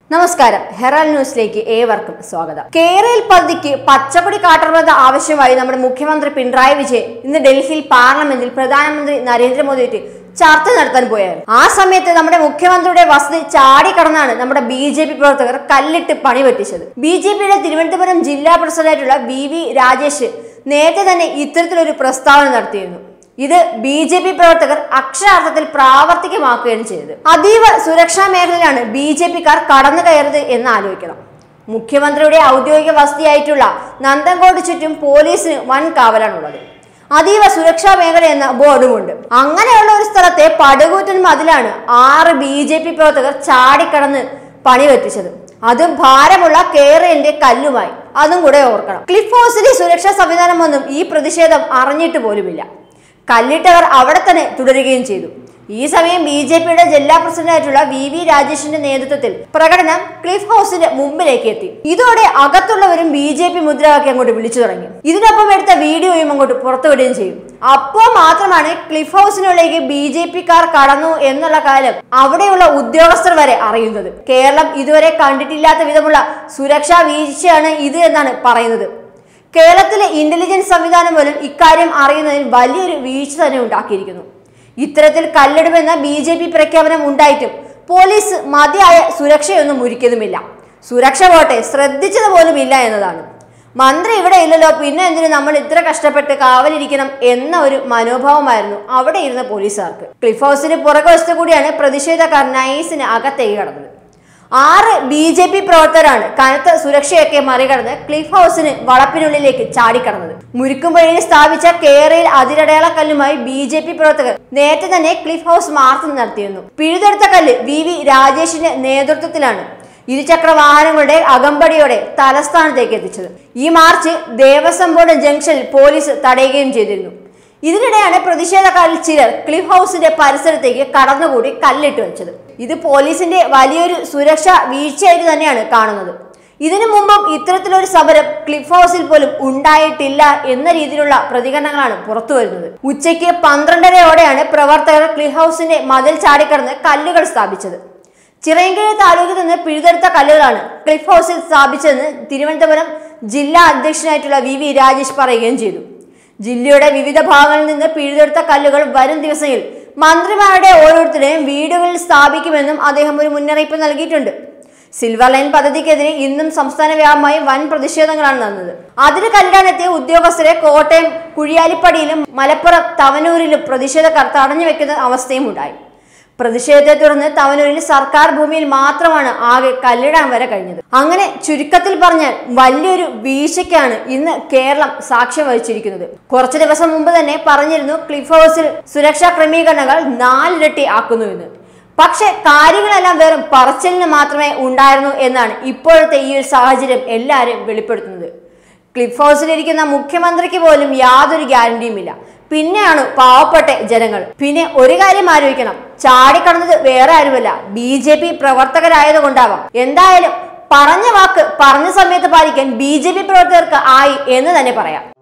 നമസ്കാരം ഹെറാൽ ന്യൂസിലേക്ക് ഏവർക്കും സ്വാഗതം കേരളയിൽ പദ്ധതിക്ക് പച്ചക്കൊടി കാട്ടണമെന്ന ആവശ്യമായി നമ്മുടെ മുഖ്യമന്ത്രി പിണറായി വിജയൻ ഇന്ന് ഡൽഹിയിൽ പാർലമെന്റിൽ പ്രധാനമന്ത്രി നരേന്ദ്രമോദിയായിട്ട് ചർച്ച നടത്താൻ പോയായിരുന്നു ആ സമയത്ത് നമ്മുടെ മുഖ്യമന്ത്രിയുടെ വസതി ചാടിക്കടന്നാണ് നമ്മുടെ ബി ജെ പി പ്രവർത്തകർ കല്ലിട്ട് പണി പറ്റിച്ചത് ബി ജെ പിയുടെ തിരുവനന്തപുരം ജില്ലാ പ്രസിഡന്റായിട്ടുള്ള വി വി രാജേഷ് നേരത്തെ തന്നെ ഇത്തരത്തിലൊരു പ്രസ്താവന നടത്തിയിരുന്നു ഇത് ബി ജെ പി പ്രവർത്തകർ അക്ഷരാർത്ഥത്തിൽ പ്രാവർത്തികമാക്കുകയാണ് ചെയ്തത് അതീവ സുരക്ഷാ മേഖലയിലാണ് ബി ജെ പിക്കാർ കടന്നു കയറുന്നത് എന്ന് ആലോചിക്കണം മുഖ്യമന്ത്രിയുടെ ഔദ്യോഗിക വസതിയായിട്ടുള്ള നന്ദൻകോട് ചുറ്റും പോലീസിന് വൻ കാവലാണുള്ളത് അതീവ സുരക്ഷാ മേഖല എന്ന ബോർഡുമുണ്ട് അങ്ങനെയുള്ള ഒരു സ്ഥലത്തെ പടുകൂറ്റൻ മതിലാണ് ആറ് ബി ജെ പി പ്രവർത്തകർ ചാടിക്കടന്ന് പണി പറ്റിച്ചത് അതും ഭാരമുള്ള കേരളിന്റെ കല്ലുമായി അതും കൂടെ ഓർക്കണം ക്ലിഫ് ഹൗസിലെ സുരക്ഷാ സംവിധാനമൊന്നും ഈ പ്രതിഷേധം അറിഞ്ഞിട്ട് പോലുമില്ല കല്ലിട്ടവർ അവിടെ തന്നെ തുടരുകയും ചെയ്തു ഈ സമയം ബി ജെ പിയുടെ ജില്ലാ പ്രസിഡന്റായിട്ടുള്ള വി വി രാജേഷിന്റെ നേതൃത്വത്തിൽ പ്രകടനം ക്ലിഫ് ഹൗസിന്റെ മുമ്പിലേക്ക് എത്തി ഇതോടെ അകത്തുള്ളവരും ബി ജെ പി മുദ്രാവാക്യം അങ്ങോട്ട് വിളിച്ചു തുടങ്ങി ഇതിനൊപ്പം എടുത്ത വീഡിയോയും അങ്ങോട്ട് പുറത്തുവിടുകയും ചെയ്യും അപ്പോൾ മാത്രമാണ് ക്ലിഫ് ഹൗസിനുള്ളിലേക്ക് ബി ജെ പിക്കാർ കടന്നു എന്നുള്ള കാര്യം അവിടെയുള്ള ഉദ്യോഗസ്ഥർ വരെ അറിയുന്നത് കേരളം ഇതുവരെ കണ്ടിട്ടില്ലാത്ത വിധമുള്ള സുരക്ഷാ വീഴ്ചയാണ് ഇത് എന്നാണ് പറയുന്നത് കേരളത്തിലെ ഇന്റലിജൻസ് സംവിധാനം പോലും ഇക്കാര്യം അറിയുന്നതിൽ വലിയൊരു വീഴ്ച തന്നെ ഉണ്ടാക്കിയിരിക്കുന്നു ഇത്തരത്തിൽ കല്ലിടുമെന്ന ബി ജെ പി പ്രഖ്യാപനം ഉണ്ടായിട്ടും പോലീസ് മതിയായ സുരക്ഷയൊന്നും ഒരുക്കിയതുമില്ല സുരക്ഷ പോട്ടെ ശ്രദ്ധിച്ചത് പോലും ഇല്ല എന്നതാണ് മന്ത്രി ഇവിടെ ഇല്ലല്ലോ പിന്നെ എന്തിനു നമ്മൾ ഇത്ര കഷ്ടപ്പെട്ട് കാവലിരിക്കണം എന്ന ഒരു മനോഭാവമായിരുന്നു അവിടെ ഇരുന്ന പോലീസുകാർക്ക് ക്ലിഫ് ഹൗസിന് പുറകുവശത്ത് കൂടിയാണ് പ്രതിഷേധക്കാർ നൈസിന് അകത്തേക്ക് കടന്നത് ആറ് ബി ജെ പി പ്രവർത്തകരാണ് കനത്ത സുരക്ഷയൊക്കെ മറികടന്ന് ക്ലിഫ് ഹൗസിന് വളപ്പിനുള്ളിലേക്ക് ചാടിക്കടന്നത് മുരിക്കുംപുഴയിൽ സ്ഥാപിച്ച കേരയിൽ അതിരടയാള കല്ലുമായി ബി ജെ പി പ്രവർത്തകർ നേരത്തെ തന്നെ ക്ലിഫ് ഹൗസ് മാർച്ച് നടത്തിയിരുന്നു പിഴുതെടുത്ത കല്ല് വി വി രാജേഷിന്റെ നേതൃത്വത്തിലാണ് ഇരുചക്ര വാഹനങ്ങളുടെ അകമ്പടിയോടെ തലസ്ഥാനത്തേക്ക് എത്തിച്ചത് ഈ മാർച്ച് ദേവസ്വം ബോർഡ് ജംഗ്ഷനിൽ പോലീസ് തടയുകയും ചെയ്തിരുന്നു ഇതിനിടെയാണ് പ്രതിഷേധക്കാരിൽ ചിലർ ക്ലിഫ് ഹൗസിന്റെ പരിസരത്തേക്ക് കടന്നുകൂടി കല്ലിട്ട് വെച്ചത് ഇത് പോലീസിന്റെ വലിയൊരു സുരക്ഷാ വീഴ്ചയായിട്ട് തന്നെയാണ് കാണുന്നത് ഇതിനു മുമ്പും ഇത്തരത്തിലൊരു സമരം ക്ലിഫ് ഹൗസിൽ പോലും ഉണ്ടായിട്ടില്ല എന്ന രീതിയിലുള്ള പ്രതികരണങ്ങളാണ് പുറത്തു വരുന്നത് ഉച്ചയ്ക്ക് പന്ത്രണ്ടരയോടെയാണ് പ്രവർത്തകർ ക്ലിഫ് ഹൗസിന്റെ മതിൽ ചാടിക്കടന്ന് കല്ലുകൾ സ്ഥാപിച്ചത് ചിറയൻകീഴ് താലൂക്കിൽ നിന്ന് പിഴുതെടുത്ത കല്ലുകളാണ് ക്ലിഫ് ഹൗസിൽ സ്ഥാപിച്ചതെന്ന് തിരുവനന്തപുരം ജില്ലാ അധ്യക്ഷനായിട്ടുള്ള വി വി രാജേഷ് പറയുകയും ചെയ്തു ജില്ലയുടെ വിവിധ ഭാഗങ്ങളിൽ നിന്ന് പിഴുതെടുത്ത കല്ലുകൾ വരും ദിവസങ്ങളിൽ മന്ത്രിമാരുടെ ഓരോരുത്തരുടെയും വീടുകളിൽ സ്ഥാപിക്കുമെന്നും അദ്ദേഹം ഒരു മുന്നറിയിപ്പ് നൽകിയിട്ടുണ്ട് സിൽവർ ലൈൻ പദ്ധതിക്കെതിരെ ഇന്നും സംസ്ഥാന വ്യാപകമായി വൻ പ്രതിഷേധങ്ങളാണ് നടന്നത് അതിന് കല്ലാനെത്തിയ ഉദ്യോഗസ്ഥരെ കോട്ടയം കുഴിയാലിപ്പടിയിലും മലപ്പുറം തവനൂരിലും പ്രതിഷേധക്കാർ തടഞ്ഞു വെക്കുന്ന അവസ്ഥയും ഉണ്ടായി പ്രതിഷേധത്തെ തുടർന്ന് തവനൂരിൽ സർക്കാർ ഭൂമിയിൽ മാത്രമാണ് ആകെ കല്ലിടാൻ വരെ കഴിഞ്ഞത് അങ്ങനെ ചുരുക്കത്തിൽ പറഞ്ഞാൽ വലിയൊരു വീഴ്ചയ്ക്കാണ് ഇന്ന് കേരളം സാക്ഷ്യം വഹിച്ചിരിക്കുന്നത് കുറച്ചു ദിവസം മുമ്പ് തന്നെ പറഞ്ഞിരുന്നു ക്ലിഫ് ഹൗസിൽ സുരക്ഷാ ക്രമീകരണങ്ങൾ നാലിരട്ടി ആക്കുന്നുവെന്ന് പക്ഷെ കാര്യങ്ങളെല്ലാം വെറും പറച്ചിലിന് മാത്രമേ ഉണ്ടായിരുന്നു എന്നാണ് ഇപ്പോഴത്തെ ഈ ഒരു സാഹചര്യം എല്ലാവരും വെളിപ്പെടുത്തുന്നത് ക്ലിഫ് ഹൗസിലിരിക്കുന്ന മുഖ്യമന്ത്രിക്ക് പോലും യാതൊരു ഗ്യാരണ്ടിയുമില്ല പിന്നെയാണ് പാവപ്പെട്ട ജനങ്ങൾ പിന്നെ ഒരു കാര്യം ആലോചിക്കണം ചാടിക്കടന്നത് വേറെ ആരുമല്ല ബി ജെ പി പ്രവർത്തകരായതുകൊണ്ടാവാം എന്തായാലും പറഞ്ഞ വാക്ക് പറഞ്ഞ സമയത്ത് പാലിക്കാൻ ബി ജെ പി പ്രവർത്തകർക്ക് ആയി എന്ന് തന്നെ പറയാം